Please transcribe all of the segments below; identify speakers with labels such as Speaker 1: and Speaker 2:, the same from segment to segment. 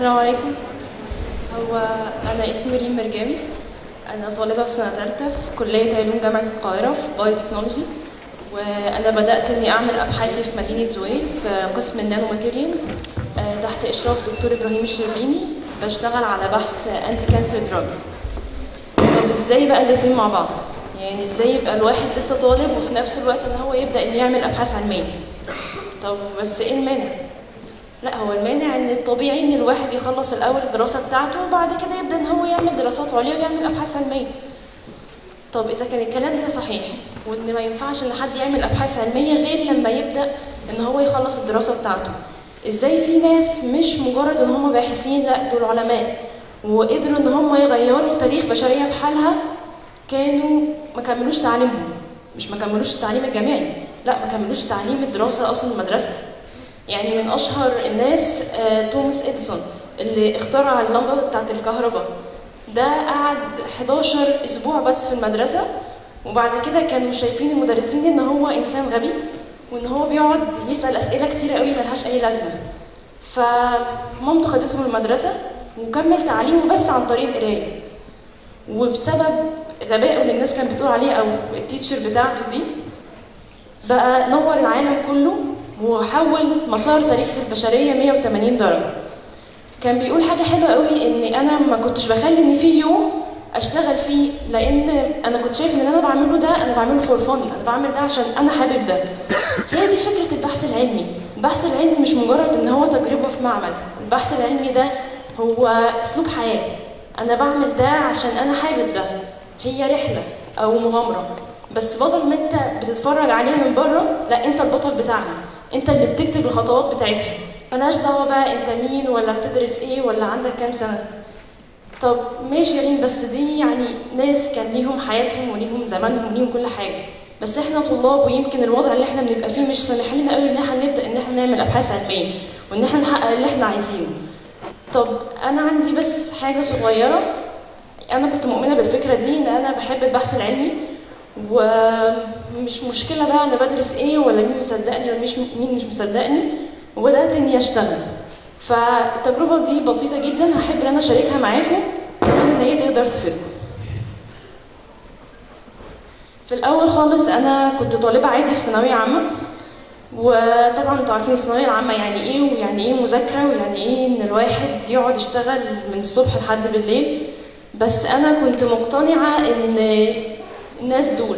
Speaker 1: السلام عليكم هو أنا اسمي ريم مرجاوي أنا طالبة في سنة تالتة في كلية علوم جامعة القاهرة في بايو تكنولوجي وأنا بدأت إني أعمل أبحاثي في مدينة زويل في قسم النانو ماتيريالز آه، تحت إشراف دكتور إبراهيم الشربيني بشتغل على بحث أنتي كانسر دراج طب إزاي بقى الاتنين مع بعض؟ يعني إزاي يبقى الواحد لسه طالب وفي نفس الوقت إن هو يبدأ إنه يعمل أبحاث علمية؟ طب بس إيه المانع؟ لا هو المانع ان الطبيعي ان الواحد يخلص الاول الدراسه بتاعته وبعد كده يبدا ان هو يعمل دراسات عليا ويعمل ابحاث علميه طب اذا كان الكلام ده صحيح وان ما ينفعش ان حد يعمل ابحاث علميه غير لما يبدا ان هو يخلص الدراسه بتاعته ازاي في ناس مش مجرد ان هم باحثين لا دول علماء وقدروا ان هم يغيروا تاريخ بشريه بحالها كانوا ما كملوش تعليمهم مش ما كملوش التعليم الجامعي لا ما كملوش تعليم الدراسه اصلا المدرسه يعني من اشهر الناس آه، توماس اديسون اللي اخترع اللمبه بتاعه الكهرباء ده قعد 11 اسبوع بس في المدرسه وبعد كده كانوا شايفين المدرسين ان هو انسان غبي وان هو بيقعد يسال اسئله كتيره قوي ملهاش اي لازمه فمامته خدته من المدرسه وكمل تعليمه بس عن طريق القرايه وبسبب غبائه اللي الناس كانت بتقول عليه او التيتشر بتاعته دي بقى نور العالم كله وحول مسار تاريخ البشرية 180 درجة كان بيقول حاجة حلوة قوي ان انا ما كنتش بخلي ان في يوم اشتغل فيه لان انا كنت شايف ان اللي انا بعمله ده انا بعمله فور فن انا بعمل ده عشان انا حابب ده هي دي فكرة البحث العلمي البحث العلمي مش مجرد ان هو تجربة في معمل البحث العلمي ده هو اسلوب حياة انا بعمل ده عشان انا حابب ده هي رحلة او مغامرة بس بدل ما انت بتتفرج عليها من بره لا انت البطل بتاعها انت اللي بتكتب الخطوات بتاعتها ملهاش دعوه بقى انت مين ولا بتدرس ايه ولا عندك كام سنه طب ماشي يا ريم بس دي يعني ناس كان ليهم حياتهم وليهم زمانهم وليهم كل حاجه بس احنا طلاب ويمكن الوضع اللي احنا بنبقى فيه مش سامح لنا قوي ان احنا نبدا ان احنا نعمل ابحاث علميه وان احنا نحقق اللي احنا عايزينه طب انا عندي بس حاجه صغيره انا كنت مؤمنه بالفكره دي ان انا بحب البحث العلمي ومش مشكلة بقى أنا بدرس إيه ولا مين مصدقني ولا مش مين مش مصدقني وبدأت إني أشتغل فالتجربة دي بسيطة جدا هحب إن أنا أشاركها معاكم كمان إن هي تقدر تفيدكم في الأول خالص أنا كنت طالبة عادي في ثانوية عامة وطبعا انتوا عارفين الثانوية العامة يعني ايه ويعني ايه مذاكرة ويعني ايه ان الواحد يقعد يشتغل من الصبح لحد بالليل بس انا كنت مقتنعة ان الناس دول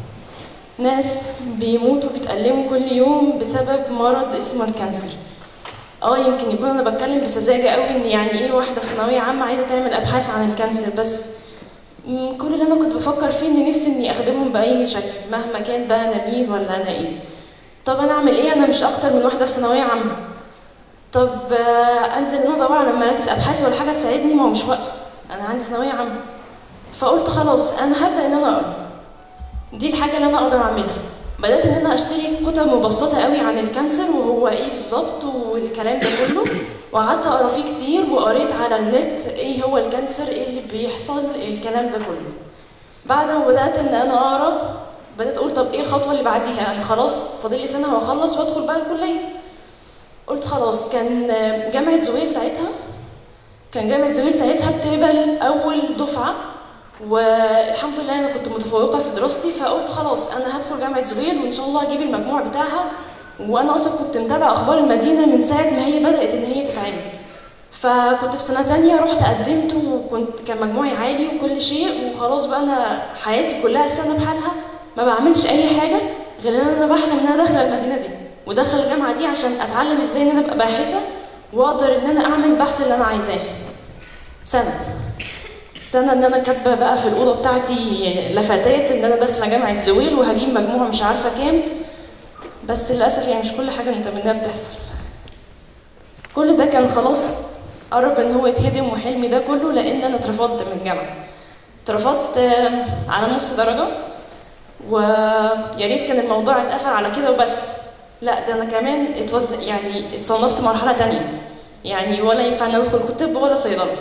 Speaker 1: ناس بيموتوا بيتألموا كل يوم بسبب مرض اسمه الكانسر اه يمكن يكون انا بتكلم بسذاجه قوي ان يعني ايه واحده في ثانويه عامه عايزه تعمل ابحاث عن الكانسر بس م، كل اللي انا كنت بفكر فيه ان نفسي اني اخدمهم باي شكل مهما كان بقى انا مين ولا انا ايه طب انا اعمل ايه انا مش اكتر من واحده في ثانويه عامه طب آه، انزل ان انا ادور على مراكز ابحاث ولا حاجه تساعدني ما هو مش وقته انا عندي ثانويه عامه فقلت خلاص انا هبدا ان انا اقرا دي الحاجه اللي انا اقدر اعملها بدات ان انا اشتري كتب مبسطه قوي عن الكانسر وهو ايه بالظبط والكلام ده كله وقعدت اقرا فيه كتير وقريت على النت ايه هو الكانسر ايه اللي بيحصل الكلام ده كله بعد ما بدات ان انا اقرا بدات اقول طب ايه الخطوه اللي بعديها انا خلاص فاضل لي سنه واخلص وادخل بقى الكليه قلت خلاص كان جامعه زويل ساعتها كان جامعه زويل ساعتها بتقبل اول دفعه والحمد لله انا كنت متفوقه في دراستي فقلت خلاص انا هدخل جامعه زويل وان شاء الله اجيب المجموع بتاعها وانا اصلا كنت متابعه اخبار المدينه من ساعه ما هي بدات ان هي تتعمل فكنت في سنه تانية رحت قدمت وكنت كان مجموعي عالي وكل شيء وخلاص بقى انا حياتي كلها السنه بحالها ما بعملش اي حاجه غير ان انا بحلم ان انا داخله المدينه دي وداخله الجامعه دي عشان اتعلم ازاي ان انا ابقى باحثه واقدر ان انا اعمل البحث اللي انا عايزاه سنه سنة ان انا كاتبة بقى في الأوضة بتاعتي لفتات ان انا داخلة جامعة زويل وهجيب مجموع مش عارفة كام بس للأسف يعني مش كل حاجة متمناها بتحصل كل ده كان خلاص قرب ان هو يتهدم وحلمي ده كله لان انا اترفضت من الجامعة اترفضت آه، على نص درجة ويا ريت كان الموضوع اتقفل على كده وبس لا ده انا كمان اتوز يعني اتصنفت مرحلة تانية يعني ولا ينفع ان أنا ادخل كتب ولا صيدلة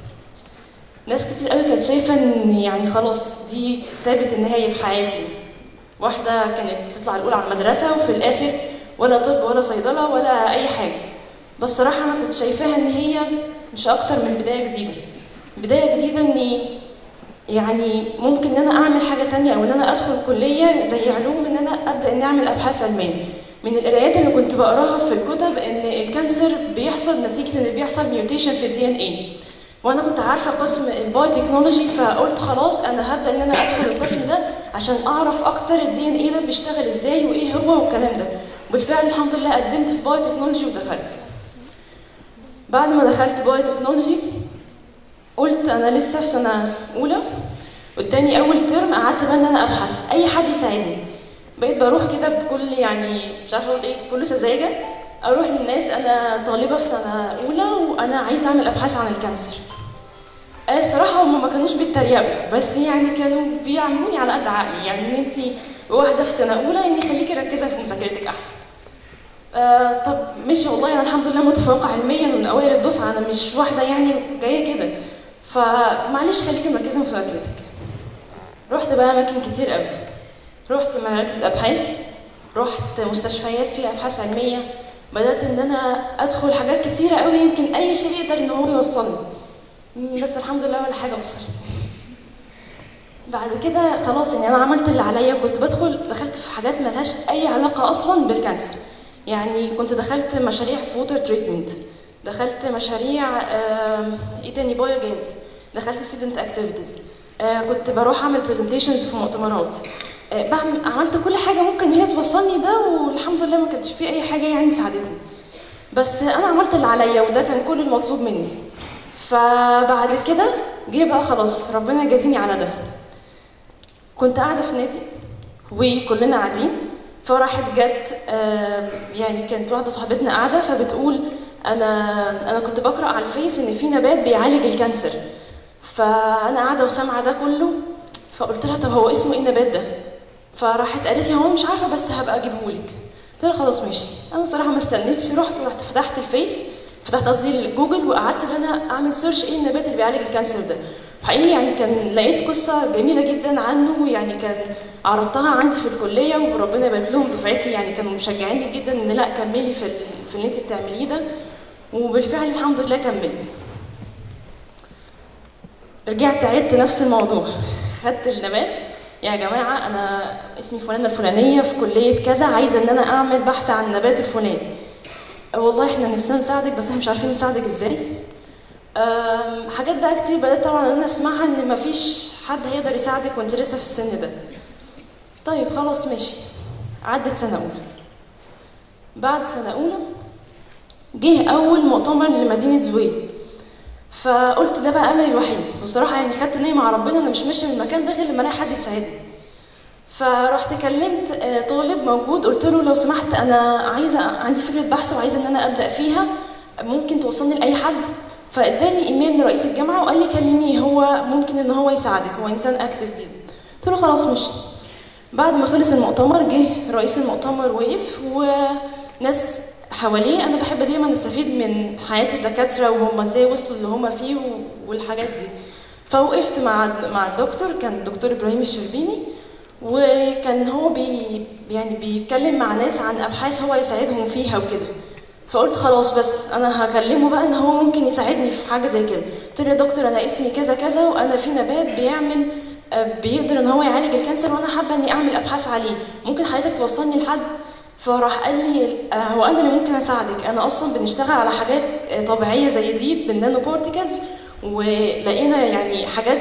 Speaker 1: ناس كتير قوي كانت شايفه ان يعني خلاص دي تابت النهايه في حياتي واحده كانت تطلع الاولى على المدرسه وفي الاخر ولا طب ولا صيدله ولا اي حاجه بس صراحه انا كنت شايفاها ان هي مش اكتر من بدايه جديده بدايه جديده اني يعني ممكن ان انا اعمل حاجه تانية او ان انا ادخل كليه زي علوم ان انا ابدا اني اعمل ابحاث علميه من القرايات اللي كنت بقراها في الكتب ان الكانسر بيحصل نتيجه ان بيحصل ميوتيشن في الدي ان اي وانا كنت عارفه قسم الباي تكنولوجي فقلت خلاص انا هبدا ان انا ادخل القسم ده عشان اعرف اكتر الدي ان اي ده بيشتغل ازاي وايه هو والكلام ده بالفعل الحمد لله قدمت في باي تكنولوجي ودخلت بعد ما دخلت باي تكنولوجي قلت انا لسه في سنه اولى قدامي اول ترم قعدت بقى ان انا ابحث اي حد يساعدني بقيت بروح كده بكل يعني مش عارفه اقول ايه بكل سذاجه اروح للناس انا طالبه في سنه اولى وانا عايزه اعمل ابحاث عن الكانسر آه صراحة هم ما كانوش بيتريقوا بس يعني كانوا بيعملوني على قد عقلي يعني ان انت واحدة في سنة أولى يعني خليكي ركزة في مذاكرتك أحسن. آه طب ماشي والله أنا الحمد لله متفوقة علميا ومن أوائل الدفعة أنا مش واحدة يعني جاية كده. فمعلش خليكي مركزة في مذاكرتك. رحت بقى أماكن كتير قوي. رحت مراكز أبحاث رحت مستشفيات فيها أبحاث علمية بدأت إن أنا أدخل حاجات كتيرة قوي يمكن أي شيء يقدر إن هو يوصلني. بس الحمد لله ولا حاجه وصلت بعد كده خلاص يعني انا عملت اللي عليا كنت بدخل دخلت في حاجات ملهاش اي علاقه اصلا بالكانسر يعني كنت دخلت مشاريع في ووتر تريتمنت دخلت مشاريع آه ايه تاني بايو جاز دخلت ستودنت اكتيفيتيز آه كنت بروح اعمل برزنتيشنز في مؤتمرات آه بعمل عملت كل حاجه ممكن هي توصلني ده والحمد لله ما كانش في اي حاجه يعني ساعدتني بس انا عملت اللي عليا وده كان كل المطلوب مني فبعد كده جه بقى خلاص ربنا يجازيني على ده كنت قاعده في نادي وكلنا قاعدين فراحت جت يعني كانت واحده صاحبتنا قاعده فبتقول انا انا كنت بقرا على الفيس ان في نبات بيعالج الكانسر فانا قاعده وسامعه ده كله فقلت لها طب هو اسمه ايه النبات ده فراحت قالت لي هو مش عارفه بس هبقى اجيبه لك قلت لها خلاص ماشي انا صراحه ما استنيتش رحت ورحت فتحت الفيس فتحت قصدي جوجل وقعدت ان انا اعمل سيرش ايه النبات اللي بيعالج الكانسر ده حقيقي يعني كان لقيت قصه جميله جدا عنه يعني كان عرضتها عندي في الكليه وربنا يبارك لهم دفعتي يعني كانوا مشجعيني جدا ان لا كملي في في اللي انت بتعمليه ده وبالفعل الحمد لله كملت رجعت عدت نفس الموضوع خدت النبات يا جماعه انا اسمي فلانه الفلانيه في كليه كذا عايزه ان انا اعمل بحث عن النبات الفلاني والله احنا نفسنا نساعدك بس احنا مش عارفين نساعدك ازاي حاجات بقى كتير بدات طبعا انا اسمعها ان مفيش حد هيقدر يساعدك وانت لسه في السن ده طيب خلاص ماشي عدت سنه اولى بعد سنه اولى جه اول مؤتمر لمدينه زويل فقلت ده بقى املي الوحيد والصراحه يعني خدت نيه مع ربنا انا مش ماشيه من المكان ده غير لما الاقي حد يساعدني فرحت كلمت طالب موجود قلت له لو سمحت انا عايزه عندي فكره بحث وعايزه ان انا ابدا فيها ممكن توصلني لاي حد فاداني ايميل لرئيس الجامعه وقال لي كلميه هو ممكن ان هو يساعدك هو انسان اكتف جدا قلت له خلاص ماشي بعد ما خلص المؤتمر جه رئيس المؤتمر وقف وناس حواليه انا بحب دايما استفيد من حياه الدكاتره وهم ازاي وصلوا اللي هم فيه والحاجات دي فوقفت مع مع الدكتور كان الدكتور ابراهيم الشربيني وكان هو بي يعني بيتكلم مع ناس عن ابحاث هو يساعدهم فيها وكده فقلت خلاص بس انا هكلمه بقى ان هو ممكن يساعدني في حاجه زي كده قلت له يا دكتور انا اسمي كذا كذا وانا في نبات بيعمل بيقدر ان هو يعالج الكانسر وانا حابه اني اعمل ابحاث عليه ممكن حضرتك توصلني لحد فراح قال لي هو انا اللي ممكن اساعدك انا اصلا بنشتغل على حاجات طبيعيه زي دي بالنانو بارتيكلز ولقينا يعني حاجات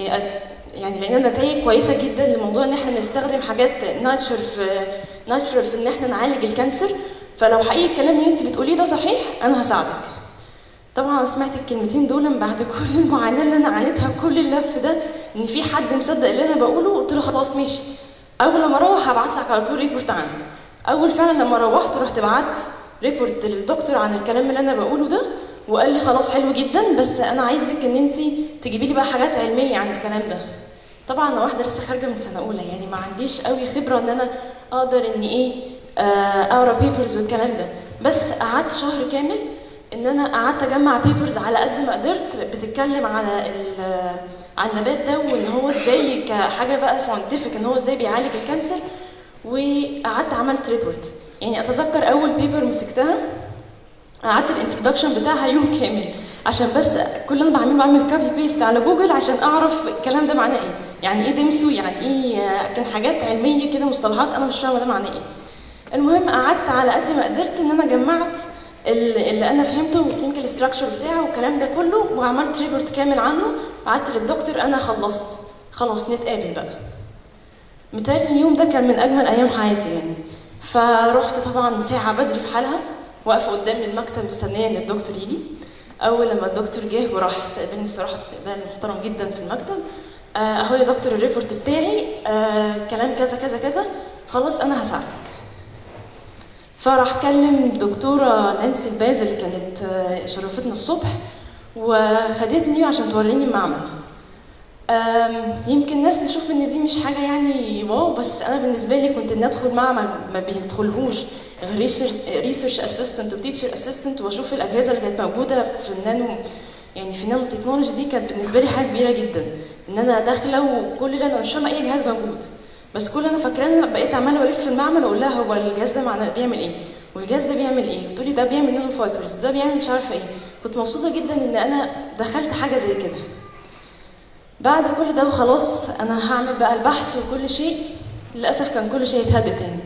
Speaker 1: يعني لقينا نتائج كويسه جدا لموضوع ان احنا نستخدم حاجات ناتشر في ناتشرال في ان احنا نعالج الكانسر فلو حقيقي الكلام اللي انت بتقوليه ده صحيح انا هساعدك طبعا انا سمعت الكلمتين دول بعد كل المعاناه اللي انا عانيتها وكل اللف ده ان في حد مصدق اللي انا بقوله قلت له خلاص ماشي اول لما اروح هبعت لك على طول ريبورت عنه اول فعلا لما روحت رحت بعت ريبورت للدكتور عن الكلام اللي انا بقوله ده وقال لي خلاص حلو جدا بس انا عايزك ان انت تجيبي لي بقى حاجات علميه عن الكلام ده طبعا انا واحده لسه خارجه من سنه اولى يعني ما عنديش قوي خبره ان انا اقدر اني ايه اقرا بيبرز والكلام ده بس قعدت شهر كامل ان انا قعدت اجمع بيبرز على قد ما قدرت بتتكلم على عن النبات ده وان هو ازاي كحاجه بقى ساينتفك ان هو ازاي بيعالج الكانسر وقعدت عملت ريبورت يعني اتذكر اول بيبر مسكتها قعدت الانترودكشن بتاعها يوم كامل عشان بس كل اللي انا بعمله بعمل كابي بيست على جوجل عشان اعرف الكلام ده معناه ايه يعني ايه دمسو يعني ايه آه، كان حاجات علميه كده مصطلحات انا مش فاهمه ده معناه ايه المهم قعدت على قد ما قدرت ان انا جمعت ال- اللي انا فهمته والكلينيكال ستراكشر بتاعه والكلام ده كله وعملت ريبورت كامل عنه وقعدت للدكتور انا خلصت خلاص نتقابل بقى متهيألي اليوم ده كان من اجمل ايام حياتي يعني فرحت طبعا ساعه بدري في حالها واقفه قدام المكتب مستنيه ان الدكتور يجي اول لما الدكتور جه وراح استقبلني الصراحه استقبال محترم جدا في المكتب آه، اهو يا دكتور الريبورت بتاعي آه كلام كذا كذا كذا خلاص انا هساعدك فراح كلم دكتورة نانسي الباز اللي كانت آه، شرفتنا الصبح وخدتني عشان توريني المعمل أم، يمكن ناس تشوف ان دي مش حاجه يعني واو بس انا بالنسبه لي كنت اني ادخل معمل ما بيدخلهوش غير ريسيرش اسيستنت وتيتشر اسيستنت واشوف الاجهزه اللي كانت موجوده في النانو يعني في النانو تكنولوجي دي كانت بالنسبه لي حاجه كبيره جدا ان انا داخله وكل اللي انا مش فاهمه اي جهاز موجود بس كل اللي انا فاكراه ان انا بقيت عماله بلف في المعمل واقول لها هو الجهاز ده معناه بيعمل ايه والجهاز ده بيعمل ايه وتقولي ده بيعمل نانو فايبرز ده بيعمل مش عارفه ايه كنت مبسوطه جدا ان انا دخلت حاجه زي كده بعد كل ده وخلاص انا هعمل بقى البحث وكل شيء للاسف كان كل شيء اتهد تاني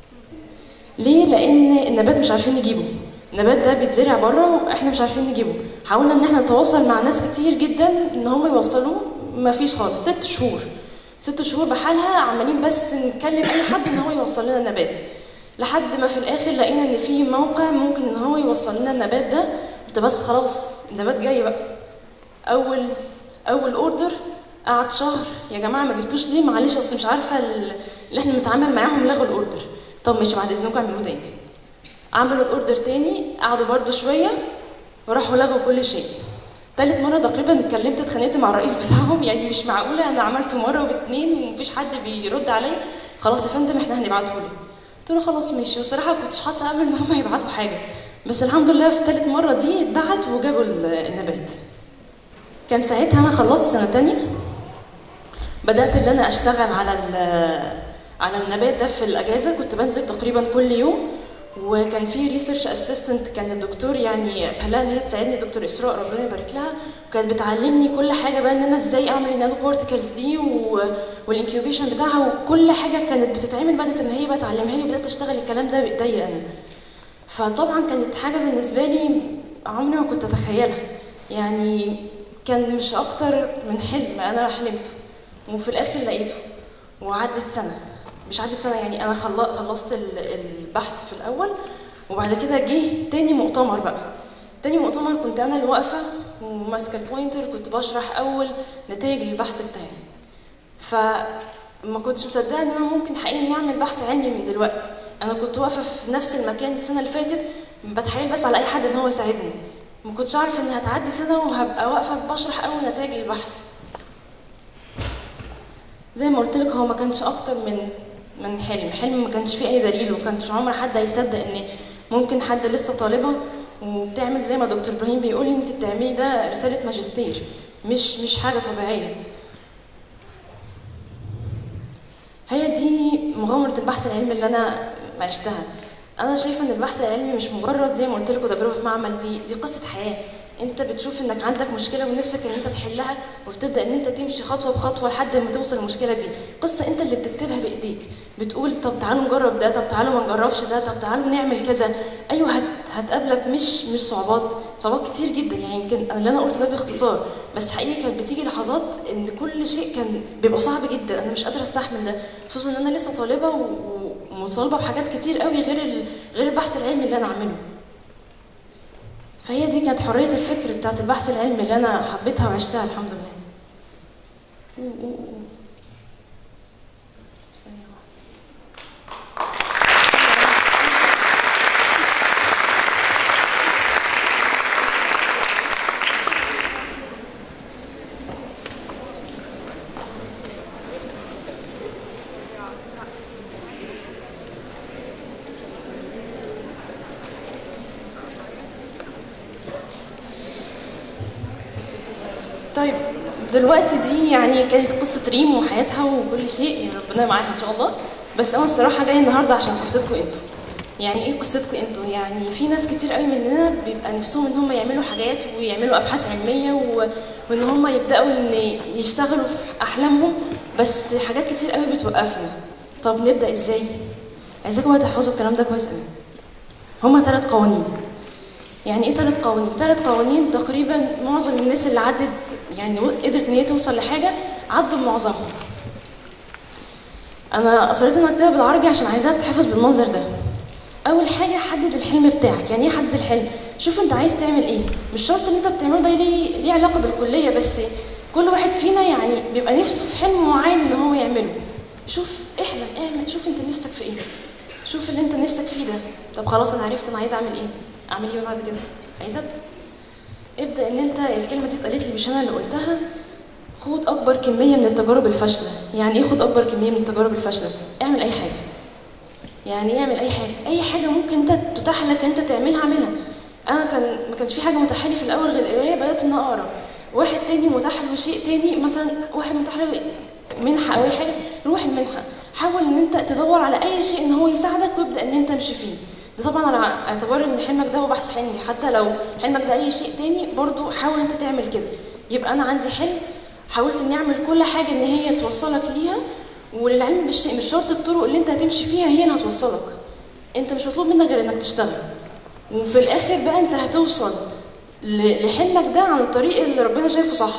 Speaker 1: ليه لان النبات مش عارفين نجيبه النبات ده بيتزرع بره واحنا مش عارفين نجيبه حاولنا ان احنا نتواصل مع ناس كتير جدا ان هم يوصلوه مفيش خالص ست شهور ست شهور بحالها عمالين بس نكلم اي حد ان هو يوصل لنا النبات لحد ما في الاخر لقينا ان في موقع ممكن ان هو يوصل لنا النبات ده قلت بس خلاص النبات جاي بقى اول اول اوردر قعد شهر يا جماعه ما جبتوش ليه معلش اصل مش عارفه ال- اللي احنا بنتعامل معاهم لغوا الاوردر طب ماشي بعد اذنكم اعملوه تاني عملوا الاوردر تاني قعدوا برضو شويه وراحوا لغوا كل شيء تالت مرة تقريبا اتكلمت اتخانقت مع الرئيس بتاعهم يعني مش معقولة أنا عملته مرة واتنين ومفيش حد بيرد عليا خلاص يا فندم احنا هنبعته لي قلت له خلاص ماشي والصراحة ما كنتش حاطة أمل إن هم يبعتوا حاجة بس الحمد لله في تالت مرة دي اتبعت وجابوا ال- النبات كان ساعتها انا خلصت سنه تانية بدات ان انا اشتغل على ال- على النبات ده في الاجازه كنت بنزل تقريبا كل يوم وكان في ريسيرش اسيستنت كان الدكتور يعني خلاها ان هي تساعدني الدكتور اسراء ربنا يبارك لها وكانت بتعلمني كل حاجه بقى ان انا ازاي اعمل النانو كورتيكلز دي و... والانكيوبيشن بتاعها وكل حاجه كانت بتتعمل بدات ان هي بقى تعلمها لي وبدات اشتغل الكلام ده بايديا انا فطبعا كانت حاجه بالنسبه لي عمري ما كنت اتخيلها يعني كان مش اكتر من حلم انا حلمته وفي الاخر لقيته وعدت سنه مش عدت سنه يعني انا خل- خلصت ال- البحث في الاول وبعد كده جه تاني مؤتمر بقى تاني مؤتمر كنت انا اللي واقفه وماسكه البوينتر كنت بشرح اول نتائج البحث بتاعي فما كنتش مصدقه ان انا ممكن حقيقي نعمل بحث علمي من دلوقتي انا كنت واقفه في نفس المكان السنه اللي فاتت بتحايل بس على اي حد ان هو يساعدني ما كنتش اعرف ان هتعدي سنه وهبقى واقفه بشرح اول نتائج البحث زي ما قلت لك هو ما كانش اكتر من من حلم حلم ما كانش فيه اي دليل وما كانش عمر حد هيصدق ان ممكن حد لسه طالبه وبتعمل زي ما دكتور ابراهيم بيقول لي انت بتعملي ده رساله ماجستير مش مش حاجه طبيعيه هي دي مغامرة البحث العلمي اللي أنا عشتها أنا شايفة إن البحث العلمي مش مجرد زي ما قلت لكم تجربة في معمل دي دي قصة حياة أنت بتشوف إنك عندك مشكلة ونفسك إن أنت تحلها وبتبدأ إن أنت تمشي خطوة بخطوة لحد ما توصل للمشكلة دي قصة أنت اللي بتكتبها بإيديك بتقول طب تعالوا نجرب ده طب تعالوا ما نجربش ده طب تعالوا نعمل كذا أيوه هت هتقابلك مش مش صعوبات صعوبات كتير جدا يعني يمكن اللي أنا قلته ده باختصار بس حقيقي كانت بتيجي لحظات إن كل شيء كان بيبقى صعب جدا أنا مش قادرة أستحمل ده خصوصا إن أنا لسه طالبة و- ومطالبة بحاجات كتير قوي غير ال... غير البحث العلمي اللي أنا أعمله فهي دي كانت حرية الفكر بتاعت البحث العلمي اللي أنا حبيتها وعشتها الحمد لله ثانية واحدة. طيب دلوقتي دي يعني كانت قصة ريم وحياتها وكل شيء يعني ربنا معاها إن شاء الله بس أنا الصراحة جاية النهاردة عشان قصتكم أنتوا يعني ايه قصتكم انتوا يعني في ناس كتير قوي مننا بيبقى نفسهم ان هم يعملوا حاجات ويعملوا ابحاث علميه و... وان هم يبداوا ان يشتغلوا في احلامهم بس حاجات كتير قوي بتوقفنا طب نبدا ازاي عايزاكم بقى تحفظوا الكلام ده كويس قوي هما ثلاث قوانين يعني ايه ثلاث قوانين ثلاث قوانين تقريبا معظم الناس اللي عدت يعني قدرت ان هي توصل لحاجه عدوا معظمهم انا اصريت ان اكتبها بالعربي عشان عايزاها تتحفظ بالمنظر ده اول حاجه حدد الحلم بتاعك يعني ايه حدد الحلم شوف انت عايز تعمل ايه مش شرط ان انت بتعمله ده ليه ليه علاقه بالكليه بس كل واحد فينا يعني بيبقى نفسه في حلم معين ان هو يعمله شوف احلم اعمل شوف انت نفسك في ايه شوف اللي انت نفسك فيه ده طب خلاص انا عرفت انا عايز اعمل ايه اعمل ايه بعد كده عايز ابدا ابدا ان انت الكلمه دي اتقالت لي مش انا اللي قلتها خد اكبر كميه من التجارب الفاشله يعني ايه خد اكبر كميه من التجارب الفاشله اعمل اي حاجه يعني ايه اعمل اي حاجه اي حاجه ممكن انت تتاح لك انت تعملها اعملها انا كان ما كانش في حاجه متاحه لي في الاول غير القرايه بدات ان اقرا واحد تاني متاح له شيء تاني مثلا واحد متاح له منحه او اي حاجه روح المنحه حاول ان انت تدور على اي شيء ان هو يساعدك وابدا ان انت تمشي فيه ده طبعا على اعتبار ان حلمك ده هو بحث حلمي حتى لو حلمك ده اي شيء تاني برضو حاول انت تعمل كده يبقى انا عندي حلم حاولت اني اعمل كل حاجه ان هي توصلك ليها وللعلم بالشيء مش شرط الطرق اللي انت هتمشي فيها هي اللي هتوصلك انت مش مطلوب منك غير انك تشتغل وفي الاخر بقى انت هتوصل لحلمك ده عن الطريق اللي ربنا شايفه صح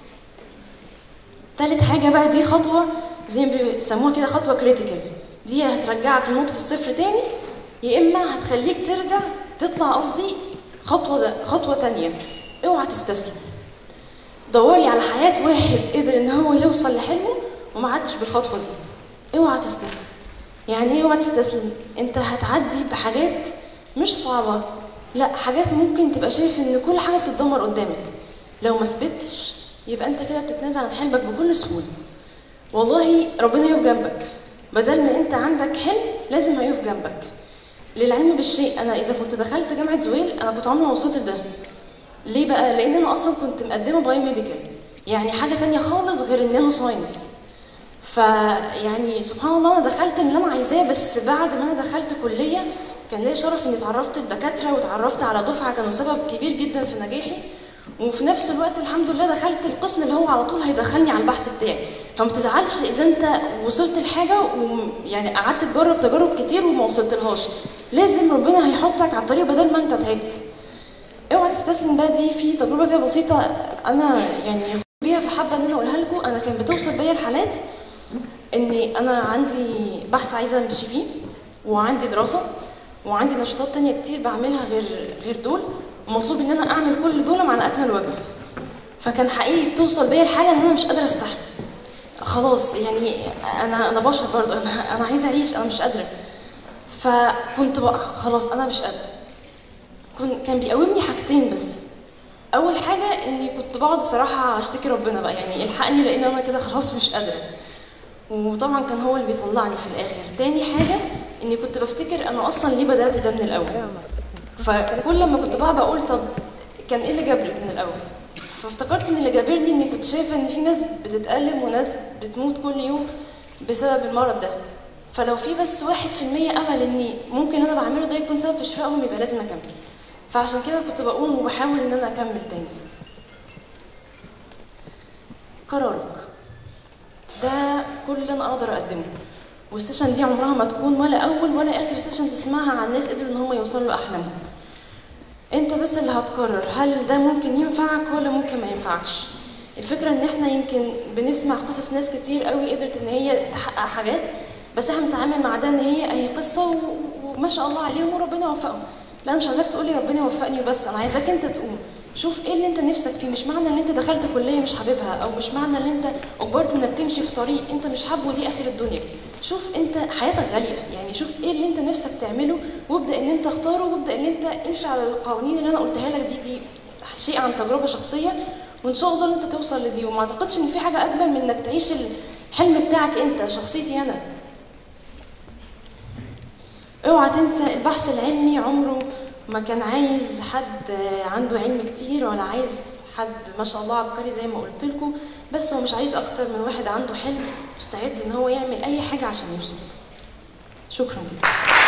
Speaker 1: تالت حاجه بقى دي خطوه زي ما بيسموها كده خطوه كريتيكال دي هترجعك لنقطه الصفر تاني يا اما هتخليك ترجع تطلع قصدي خطوه خطوه تانية اوعى تستسلم دوري على حياه واحد قدر ان هو يوصل لحلمه وما عدش بالخطوه دي اوعى تستسلم يعني ايه اوعى تستسلم انت هتعدي بحاجات مش صعبه لا حاجات ممكن تبقى شايف ان كل حاجه بتتدمر قدامك لو ما ثبتش يبقى انت كده بتتنازل عن حلمك بكل سهوله والله ربنا يقف جنبك بدل ما انت عندك حلم لازم هيقف جنبك للعلم بالشيء انا اذا كنت دخلت جامعه زويل انا كنت عمري ما وصلت لده ليه بقى لان انا اصلا كنت مقدمه بايو ميديكال يعني حاجه تانية خالص غير النانو ساينس فيعني سبحان الله انا دخلت اللي انا عايزاه بس بعد ما انا دخلت كليه كان ليا شرف اني اتعرفت لدكاتره واتعرفت على دفعه كانوا سبب كبير جدا في نجاحي وفي نفس الوقت الحمد لله دخلت القسم اللي هو على طول هيدخلني على البحث بتاعي فما تزعلش اذا انت وصلت لحاجه ويعني قعدت تجرب تجارب كتير وما وصلتلهاش لازم ربنا هيحطك على الطريق بدل ما انت تعبت اوعى تستسلم بقى دي في تجربه كده بسيطه انا يعني بيها فحابه ان انا اقولها لكم انا كان بتوصل بيا الحالات اني انا عندي بحث عايزه امشي فيه وعندي دراسه وعندي نشاطات تانية كتير بعملها غير غير دول ومطلوب ان انا اعمل كل دول على اكمل وجه فكان حقيقي بتوصل بيا الحاله ان انا مش قادره استحمل خلاص يعني انا انا بشر برضه انا انا عايزه اعيش انا مش قادره فكنت بقى خلاص انا مش قادره كنت كان بيقومني حاجتين بس اول حاجه اني كنت بقعد صراحه اشتكي ربنا بقى يعني الحقني لان انا كده خلاص مش قادره وطبعا كان هو اللي بيطلعني في الاخر تاني حاجه اني كنت بفتكر انا اصلا ليه بدات ده من الاول فكل لما كنت بقى بقول طب كان ايه اللي جابرك من الاول فافتكرت ان اللي جابرني اني كنت شايفه ان في ناس بتتألم وناس بتموت كل يوم بسبب المرض ده فلو في بس واحد في المية امل اني ممكن انا بعمله ده يكون سبب في شفائهم يبقى لازم اكمل فعشان كده كنت بقوم وبحاول ان انا اكمل تاني قرارك ده كل اللي انا اقدر اقدمه والسيشن دي عمرها ما تكون ولا اول ولا اخر سيشن تسمعها عن ناس قدروا ان هم يوصلوا لاحلامهم انت بس اللي هتقرر هل ده ممكن ينفعك ولا ممكن ما ينفعكش الفكره ان احنا يمكن بنسمع قصص ناس كتير قوي قدرت ان هي تحقق حاجات بس احنا بنتعامل مع ده ان هي هي قصه وما شاء الله عليهم وربنا وفقهم لا أنا مش عايزاك تقولي ربنا يوفقني بس انا عايزاك انت تقوم شوف ايه اللي انت نفسك فيه مش معنى ان انت دخلت كليه مش حاببها او مش معنى ان انت اجبرت انك تمشي في طريق انت مش حابه ودي اخر الدنيا شوف انت حياتك غاليه يعني شوف ايه اللي انت نفسك تعمله وابدا ان انت اختاره وابدا ان انت امشي على القوانين اللي انا قلتها لك دي دي شيء عن تجربه شخصيه وان شاء الله انت توصل لدي وما اعتقدش ان في حاجه اجمل من انك تعيش الحلم بتاعك انت شخصيتي انا اوعى تنسى البحث العلمي عمره ما كان عايز حد عنده علم كتير ولا عايز حد ما شاء الله عبقري زي ما قلت لكم بس هو مش عايز اكتر من واحد عنده حلم مستعد ان هو يعمل اي حاجه عشان يوصل شكرا جدا